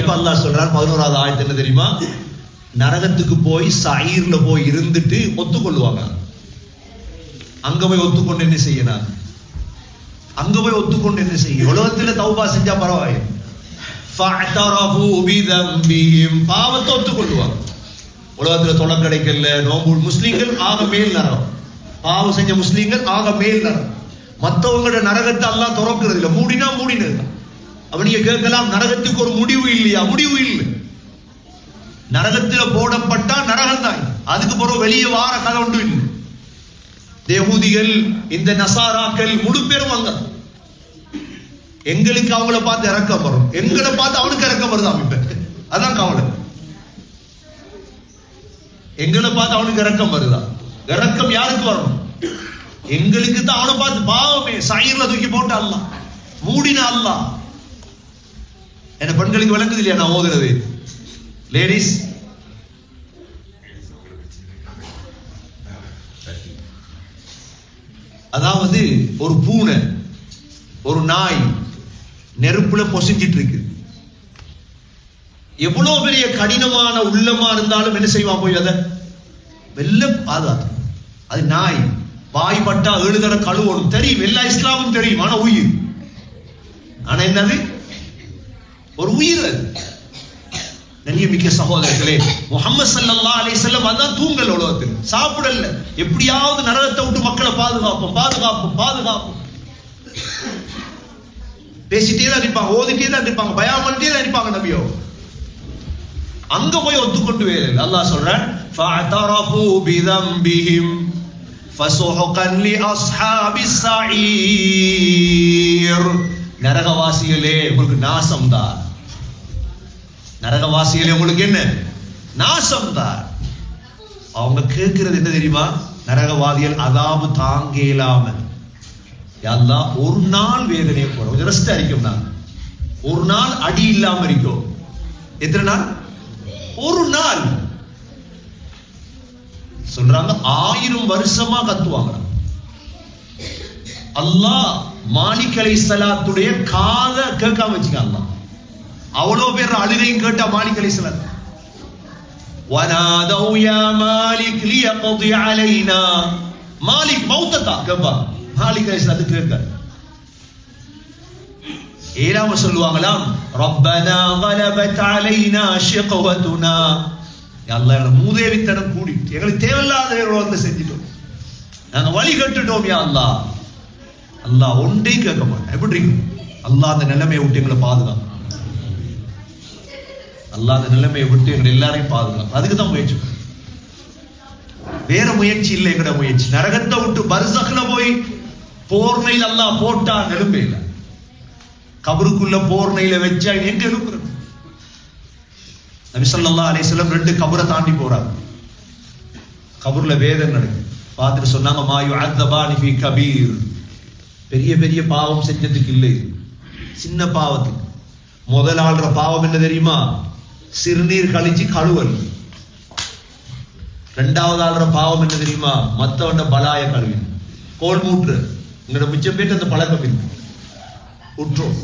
இப்ப அல்லாஹ் சொல்றார் பதினோராவது ஆயத்து என்ன தெரியுமா நரகத்துக்கு போய் சயீர்ல போய் இருந்துட்டு ஒத்துக்கொள்ளுவாங்க அங்க போய் ஒத்துக்கொண்டு என்ன செய்யணும் அங்க போய் ஒத்துக்கொண்டு என்ன செய்யும் உலகத்துல தௌபா செஞ்சா பரவாயில்லை فَاعْتَرَفُوا بِذَنبِهِمْ பாவத்தை ஒத்துக்கொள்ளுவாங்க உலகத்துல தொலை கிடைக்கல நோம்பு முஸ்லீம்கள் ஆக மேல் நரகம் பாவம் செஞ்ச முஸ்லீம்கள் ஆக மேல் நரகம் மத்தவங்களோட நரகத்தை எல்லாம் திறக்கிறது இல்ல மூடினா மூடினது அப்ப நீங்க கேட்கலாம் நரகத்துக்கு ஒரு முடிவு இல்லையா முடிவு இல்லை நரகத்துல போடப்பட்டா நரகம் தான் அதுக்கு பிறகு வெளியே வார கதை ஒன்று இல்லை தேவூதிகள் இந்த நசாராக்கள் முழு பேரும் வந்தாங்க எங்களுக்கு அவங்கள பார்த்து இறக்கம் வரும் எங்களை பார்த்து அவனுக்கு இறக்கம் வருது அமைப்பு அதான் கவலை எங்களை பார்த்து அவனுக்கு இறக்கம் வருதா இறக்கம் யாருக்கு வரணும் எங்களுக்கு தான் அவனை பார்த்து பாவமே சாயிர்ல தூக்கி போட்ட அல்ல மூடின அல்ல என்ன பெண்களுக்கு விளங்குது இல்லையா நான் ஓதுறது லேடிஸ் அதாவது ஒரு பூனை ஒரு நாய் நெருப்புல பொசிஞ்சிட்டு இருக்கு எவ்வளவு பெரிய கடினமான உள்ளமா இருந்தாலும் என்ன செய்வான் போய் அதை வெல்ல பாதாது அது நாய் வாய் பட்டா ஏழு தடவை கழுவணும் தெரியும் எல்லா இஸ்லாமும் தெரியும் ஆனா உயிர் ஆனா என்னது ஒரு உயிர் அது நன்றிமிக்க சகோதரர்களே முகமது சல்லல்லாஹு அலைஹி வஸல்லம் அதான் தூங்கல் உலகத்தில் சாப்பிடல எப்படியாவது நரகத்தை விட்டு மக்களை பாதுகாப்போம் பாதுகாப்போம் பாதுகாப்போம் பேசிட்டே தான் இருப்பாங்க ஓதிட்டே தான் இருப்பாங்க பயம் பண்ணிட்டே தான் இருப்பாங்க நபியோ அங்க போய் ஒத்துக்கொண்டு வேறு அல்லாஹ் சொல்றான் فَاعْتَرَفُوا بِذَنبِهِمْ فَسُحْقًا لِأَصْحَابِ السَّعِيرِ நரகவாசிகளே உங்களுக்கு நாசம் தான் நரகவாசிகளே உங்களுக்கு என்ன நாசம் தான் அவங்க கேட்கிறது என்ன தெரியுமா நரகவாதிகள் அதாபு தாங்க இயலாம அல்லா ஒரு நாள் வேதனையை போற கொஞ்சம் ரெஸ்ட் அடிக்கும் நான் ஒரு நாள் அடி இல்லாம இருக்கும் எத்தனை நாள் ஒரு நாள் சொல்றாங்க ஆயிரம் வருஷமா கத்துவாங்க அல்லாஹ் மாலிக் அலை சலாத்துடைய காத கேட்காம வச்சுக்க அல்லாஹ் அவ்வளவு பேர் அழுகையும் கேட்டா மாலிக் அலை சலாத் ونادوا يا مالك ليقضي علينا மாலிக் மௌத்தத்தா கேப்பா மாலிக் அலை சலாத்து கேட்க ஏழாம சொல்லுவாங்களாம் ரப்பனா غلبت علينا شقوتنا அல்லாஹ் எங்களை மூதேவித்தனம் கூடி எங்களுக்கு தேவையில்லாத வந்து செஞ்சிட்டோம் நாங்க வழி கட்டுட்டோம் யா அல்லாஹ் அல்லாஹ் ஒன்றே கேட்க மாட்டேன் எப்படி இருக்கு அல்லாஹ் அந்த நிலைமையை விட்டு எங்களை பாதுகாக்கும் அல்லாஹ் அந்த நிலைமையை விட்டு எங்களை எல்லாரையும் பாதுகாக்கும் அதுக்கு தான் முயற்சி பண்ணணும். வேற முயற்சி இல்லை எங்கட முயற்சி நரகத்தை விட்டு பர்சக்ல போய் போர்னையில் அல்லாஹ் போட்டா நெலும்பே இல்லை கபருக்குள்ள போர்னையில வச்சா எங்க எழுப்புறது நபி ஸல்லல்லாஹு அலைஹி வஸல்லம் ரெண்டு கபரை தாண்டி போறாங்க கபர்ல வேதனை நடக்குது பார்த்துட்டு சொன்னாங்க மா யுஅத்தபானி ஃபீ கபீர் பெரிய பெரிய பாவம் செஞ்சதுக்கு இல்லை சின்ன பாவத்துக்கு முதல் ஆள்ற பாவம் என்ன தெரியுமா சிறுநீர் கழிச்சு கழுவல் ரெண்டாவது ஆள்ற பாவம் என்ன தெரியுமா மத்தவண்ட பலாய கழுவி கோல் மூற்று உங்களோட மிச்சம் பேட்டு அந்த பழக்கம் இருக்கு உற்றோம்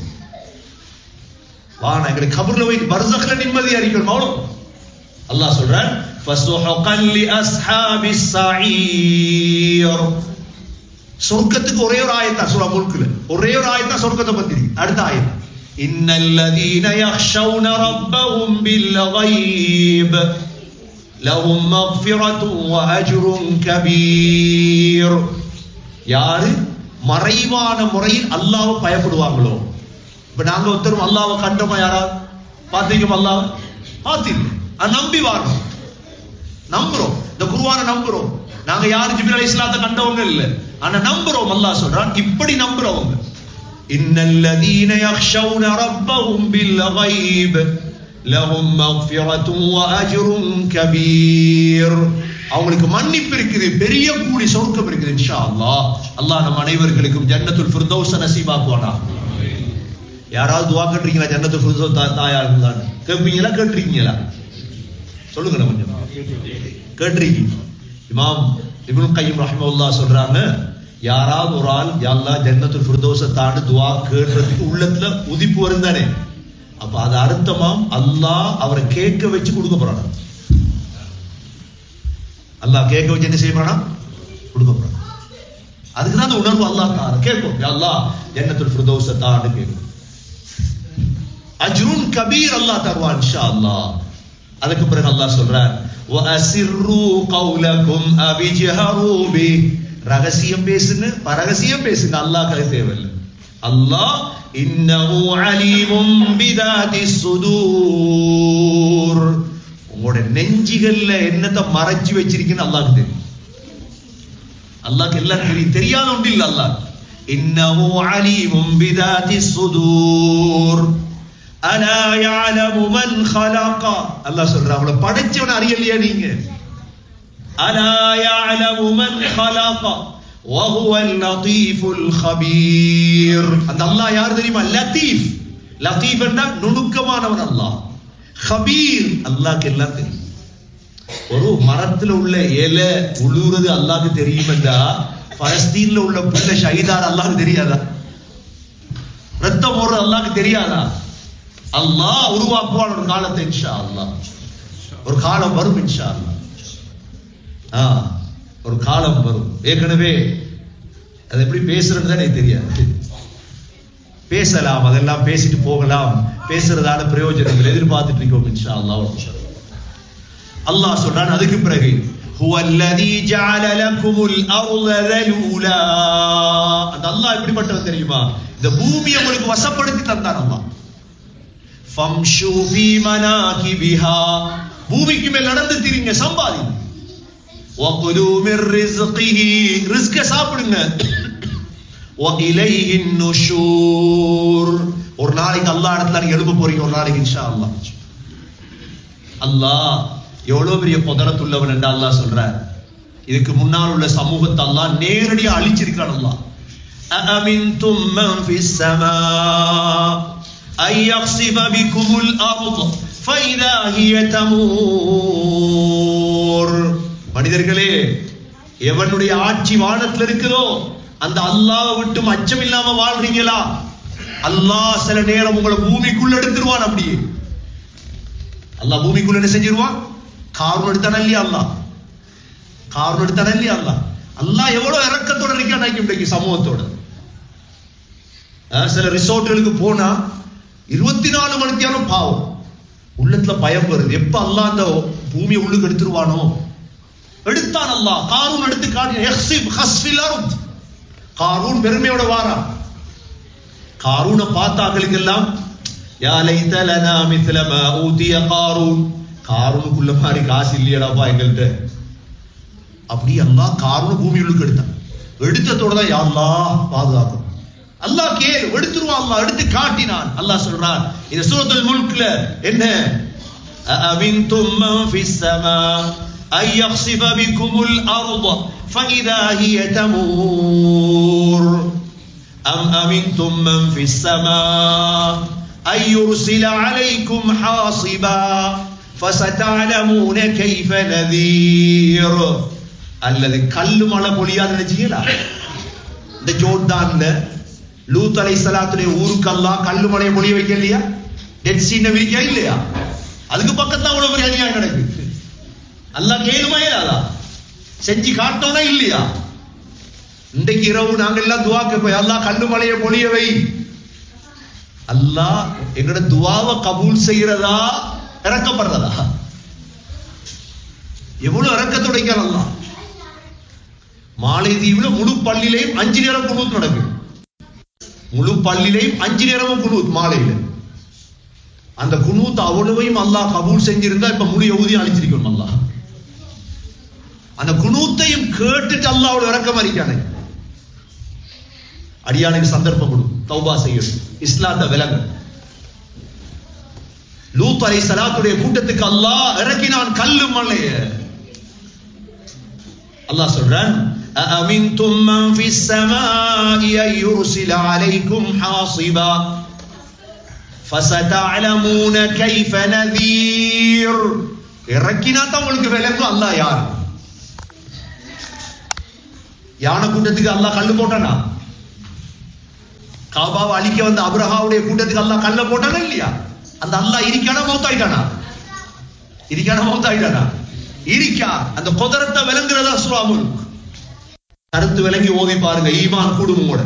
வானா எங்களுக்கு கபர்ல போய் பர்சக்ல நிம்மதியா இருக்கணும் அவ்வளவு அல்லாஹ் சொல்றான் فَسُحْقًا لِأَصْحَابِ السَّعِيرِ சொர்க்கத்துக்கு ஒரே ஒரு ஆயத்தா சூரா முல்குல ஒரே ஒரு ஆயத்தா சொர்க்கத்தை பத்தி இருக்கு. அடுத்த ஆயத் إِنَّ الَّذِينَ يَخْشَوْنَ رَبَّهُمْ بِالْغَيْبِ لَهُمْ مَغْفِرَةٌ وَأَجْرٌ كَبِيرٌ யாரு மறைவான முறையில் அல்லாஹ்வை பயப்படுவாங்களோ இப்ப நாங்க ஒருத்தரும் அல்லாஹ்வை கண்டோமா யாராவது பாத்தீங்க அல்லாஹ் பாத்தீங்க அது நம்பி வாரோம் நம்புறோம் இந்த குருவான நம்புறோம் நாங்க யாரு ஜிபிர் அலி இஸ்லாத்தை கண்டவங்க இல்ல ஆனா நம்புறோம் அல்லாஹ் சொல்றான் இப்படி நம்புறவங்க இன்னல்லதீன யக்ஷௌன ரப்பஹும் பில் غيب லஹும் மக்ஃபிரத்தும் வ அஜ்ருன் கபீர் அவங்களுக்கு மன்னிப்பு இருக்குது பெரிய கூலி சொர்க்கம் இருக்குது இன்ஷா அல்லாஹ் அல்லாஹ் நம் அனைவர்களுக்கும் ஜன்னத்துல் ஃபிர்தௌஸ் நசீபாக்குவானா யாராவது துவா கேட்டிருக்கீங்களா ஜன்னத்துல் ஃபிர்தௌஸ் தா- தாயா இருந்தான்னு கேட்பீங்களா கேட்டிருக்கீங்களா சொல்லுங்க கொஞ்சம் கேட்டிருக்கீங்க இமாம் இப்னு கையும் ரஹ்மத்துல்லாஹ் சொல்றாங்க யாராவது ஒரு ஆள் யா அல்லாஹ் ஜன்னத்துல் ஃபிர்தௌஸ தாண்டி துஆ கேட்றதுக்கு உள்ளத்துல உதிப்பு வரும் தானே அப்ப அது அர்த்தமாம் அல்லாஹ் அவரை கேட்க வச்சு கொடுக்க போறானா அல்லாஹ் கேட்க வச்சு என்ன செய்ய போறானா கொடுக்க போறான் அதுக்கு தான் அந்த உணர்வு அல்லாஹ் தார கேட்கும் யா அல்லாஹ் ஜன்னத்துல் ஃபிர்தௌஸ தான்னு கேட்கும் அஜ்ருன் கபீர் அல்லாஹ் தருவான் இன்ஷா அல்லாஹ் அதுக்கு பிறகு அல்லாஹ் சொல்றார் وَأَسِرُّوا قَوْلَكُمْ أَوِ اجْهَرُوا بِهِ ரகசியம் பேசுங்க பரகசியம் பேசுங்க அல்லாஹ்க்கு தேவையில்லை அல்லாஹ் இன்னஹு அலீமும் பிதாதி சுதூர் உங்களோட நெஞ்சிகள்ல என்னத்தை மறைச்சு வச்சிருக்கீன்னு அல்லாஹ்க்கு தெரியும் அல்லாஹ்க்கு எல்லாம் தெரியும் தெரியாத ஒன்று இல்ல அல்லாஹ் இன்னஹு அலீமும் பிதாதி சுதூர் அலா யஅலமு மன் خلق அல்லாஹ் சொல்றான் அவளை படைச்சவன அறியலையா நீங்க அலா யஅலமு மன் خلق وهو اللطيف الخبير அந்த அல்லாஹ் யார் தெரியுமா லத்தீஃப் லத்தீஃப் என்றால் நுணுக்கமானவன் அல்லாஹ் ஹபீர் அல்லாஹ்க்கு எல்லாம் தெரியும் ஒரு மரத்துல உள்ள இலை உழுவுறது அல்லாஹ்க்கு தெரியும் என்றா பலஸ்தீன்ல உள்ள பிள்ளை ஷஹீதார் அல்லாஹ்க்கு தெரியாதா ரத்தம் ஓடுறது அல்லாஹ்க்கு தெரியாதா அல்லாஹ் உருவாக்குவான் ஒரு காலத்தை இன்ஷா அல்லாஹ் ஒரு காலம் வரும் இன்ஷா அல்லாஹ் ஆ, ஒரு காலம் வரும் ஏற்கனவே அது எப்படி சொல்றது எனக்கு தெரியாது பேசலாம் அதெல்லாம் பேசிட்டு போகலாம் பேசுறதான பிரயோஜனங்கள் எதிர்பார்த்துட்டு இருக்கோம் இன்ஷா அல்லாஹ் அல்லாஹ் சொல்றான் அதுக்கு பிறகு هو الذي جعل لكم الارض ذلولا அந்த அல்லாஹ் எப்படிப்பட்டவன் தெரியுமா இந்த பூமியை உங்களுக்கு வசப்படுத்தி தந்தான் அல்லாஹ் ஃபம்ஷு ஃபீ மனாகிபிஹா பூமிக்கு மேல் நடந்து திரிங்க சம்பாதிங்க وَكُلُوا مِن رِّزْقِهِ ரிஸ்க சாப்பிடுங்க وَإِلَيْهِ النُّشُورُ ஒரு நாளைக்கு அல்லாஹ் இடத்துல நீங்க எழுப்ப போறீங்க ஒரு நாளைக்கு இன்ஷா அல்லாஹ் அல்லாஹ் எவ்வளவு பெரிய குதிரத்துள்ளவன் என்று அல்லாஹ் சொல்றார் இதுக்கு முன்னால் உள்ள சமூகத்தை அல்லாஹ் நேரடியா அழிச்சிருக்கான் அல்லாஹ் أأمنتم من في السماء أن يخسف بكم الأرض فإذا هي تمور மனிதர்களே எவனுடைய ஆட்சி வானத்துல இருக்குதோ அந்த அல்லாஹ் விட்டு அச்சம் இல்லாம வாழ்றீங்களா அல்லாஹ் சில நேரம் உங்களை பூமிக்குள்ள எடுத்துருவான் அப்படியே அல்லாஹ் பூமிக்குள்ள என்ன செஞ்சிருவான் காரணம் எடுத்தான இல்லையா அல்லாஹ் காரணம் எடுத்தான இல்லையா அல்லாஹ் அல்லாஹ் எவ்வளவு இறக்கத்தோட இருக்கான் இன்றைக்கு சமூகத்தோட அஹ் சில ரிசோர்ட்டுகளுக்கு போனா இருபத்தி நாலு மணித்தியாலும் பாவம் உள்ளத்துல பயம் வருது எப்ப அல்லாஹ் அந்த பூமியை உள்ளுக்கு எடுத்துருவானோ எடுத்தான் அல்லாஹ் காரூன் எடுத்து காட்டி யஹ்சிப் ஹஸ்ஃபில் அர்த் காரூன் பெருமையோட வாரான் காரூனை பார்த்தாங்களுக்கெல்லாம் யா லைத லனா மித்ல மா ஊதிய காரூன் காரூனுக்குள்ள மாதிரி காசு இல்லையடாப்பா எங்கள்கிட்ட அப்படி அல்லாஹ் காரூன் பூமி உள்ளுக்கு எடுத்தான் எடுத்ததோட தான் யா அல்லாஹ் பாதுகாக்கும் அல்லாஹ் கேளு எடுத்துருவான் அல்லாஹ் எடுத்து காட்டினான் அல்லாஹ் சொல்றான் இந்த சூரத்துல் முல்க்ல என்ன أأمنتم من في السماء أن يخسف بكم الأرض فإذا هي تمور أم أمنتم من في السماء أن يرسل عليكم حاصبا فستعلمون كيف نذير الذي கல்லு மழை பொழியாது நினைச்சீங்களா இந்த ஜோர்டான்ல லூத் அலை சலாத்துடைய ஊருக்கெல்லாம் கல்லு மலையை பொழிய வைக்க இல்லையா டெட் சீனை விரிக்கா இல்லையா அதுக்கு பக்கத்துல அவ்வளவு பெரிய அநியாயம் நடக்குது அல்லாஹ் கேளுமா இல்லாதா செஞ்சு காட்டோனா இல்லையா இன்றைக்கு இரவு நாங்க எல்லாம் துவா கேட்போம் அல்லாஹ் கல்லு மலையை பொழிய வை அல்லாஹ் எங்கட துவாவை கபூல் செய்யறதா இறக்கப்படுறதா எவ்வளவு இறக்கத்தோட இருக்கிறான் அல்லாஹ் மாலைதீவுல முழு பள்ளியிலையும் அஞ்சு நேரம் குனூத் நடக்குது முழு பள்ளியிலையும் அஞ்சு நேரமும் குனூத் மாலையில அந்த குனூத் அவ்வளவையும் அல்லாஹ் கபூல் செஞ்சிருந்தா இப்ப முழு யகுதியும் அழிச்சிருக்கணும் அல்லாஹ் அந்த குனூத்தையும் கேட்டுட்டு அல்லாஹ் அவ்வளவு இறக்கம் அறிக்கானே அடியானுக்கு சந்தர்ப்பம் கொடு தௌபா செய்யணும் இஸ்லாத்த விலங்கு லூத் அலை சலாத்துடைய கூட்டத்துக்கு அல்லாஹ் இறக்கினான் கல்லு மலைய அல்லாஹ் சொல்றான் أأمنتم من في السماء أن يرسل عليكم حاصبا فستعلمون كيف نذير இறக்கினா தான் உங்களுக்கு விளங்கும் அல்லாஹ் யார் யானை கூட்டத்துக்கு அல்லாஹ் கல்லு போட்டானா காபாவை அழிக்க வந்த அப்ரஹாவுடைய கூட்டத்துக்கு அல்லாஹ் கல்ல போட்டானா இல்லையா அந்த அல்லாஹ் இருக்கானா மௌத்தாயிட்டானா இருக்கானா மௌத்தாயிட்டானா இருக்கா அந்த குதிரத்தை விளங்குறதா சூரா முல்க் கருத்து விளங்கி ஓதி பாருங்க ஈமான் கூடும் உங்களோட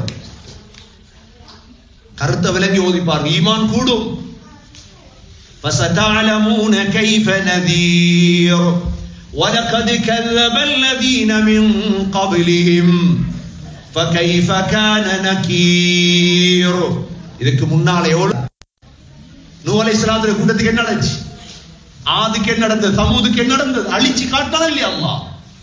கருத்தை விளங்கி ஓதி பாருங்க ஈமான் கூடும் فستعلمون كيف نذير ولقد كذب الذين من قبلهم فكيف كان نكير இதுக்கு முன்னால எவ்வளவு நூ அலைஹிஸ்ஸலாத்துடைய கூட்டத்துக்கு என்ன நடந்துச்சு ஆதுக்கு என்ன நடந்தது சமூதுக்கு என்ன நடந்தது அழிச்சு காட்டான இல்லையா அல்லாஹ்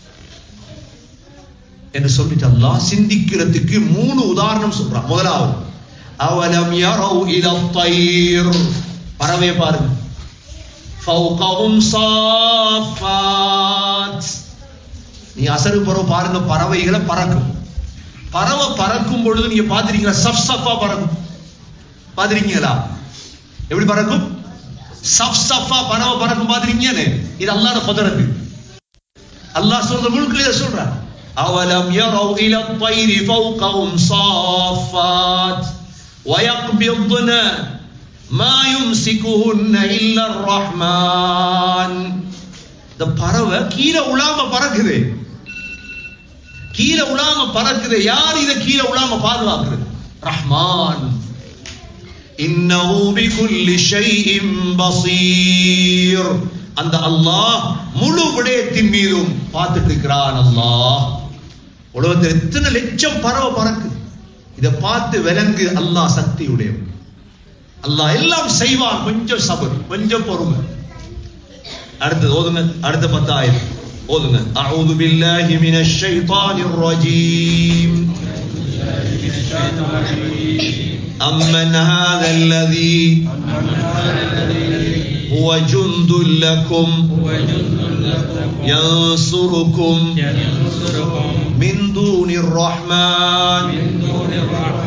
என்று சொல்லிட்டு அல்லாஹ் சிந்திக்கிறதுக்கு மூணு உதாரணம் சொல்றான் முதலாவது அவலம் யரவு இல தயிர் பறவை பாருங்க ஃபௌகஹும் சாஃபாத் நீ அசரு பறவை பாருங்க பறவைகளை பறக்கும் பறவை பறக்கும் பொழுது நீங்க பாத்திருக்கீங்களா சப் சஃபா பறக்கும் பாத்திருக்கீங்களா எப்படி பறக்கும் சப் சஃபா பறவை பறக்கும் பாத்திருக்கீங்கன்னு இது அல்லாஹ்ட குதிரத்து அல்லாஹ் சொல்ற முழுக்க இதை சொல்றான் أولم يروا إلى الطير فوقهم صافات ويقبضن ما يمسكهن إلا الرحمن இந்த பறவை கீழே உலாம பறக்குது கீழே உலாம பறக்குது யார் இதை கீழே உலாம பாதுகாக்குறது ரஹ்மான் இன்னஹு பிகுல்லி ஷைஇன் பஸீர் அந்த அல்லாஹ் முழு விடயத்தின் மீதும் பார்த்துட்டு இருக்கிறான் அல்லாஹ் உலகத்தில் எத்தனை லட்சம் பறவை பறக்கு இதை பார்த்து விலங்கு அல்லாஹ் சக்தி உடையவன் அல்லாஹ் எல்லாம் செய்வான் கொஞ்சம் சபர் கொஞ்சம் பொறுமை அடுத்தது ஓதுங்க அடுத்த பத்தாயிரம் ஓதுங்க அவுது பில்லாஹி மினஷ் ஷைத்தானிர் ரஜீம் أمن هذا الذي هو جند لكم ينصركم من دون الرحمن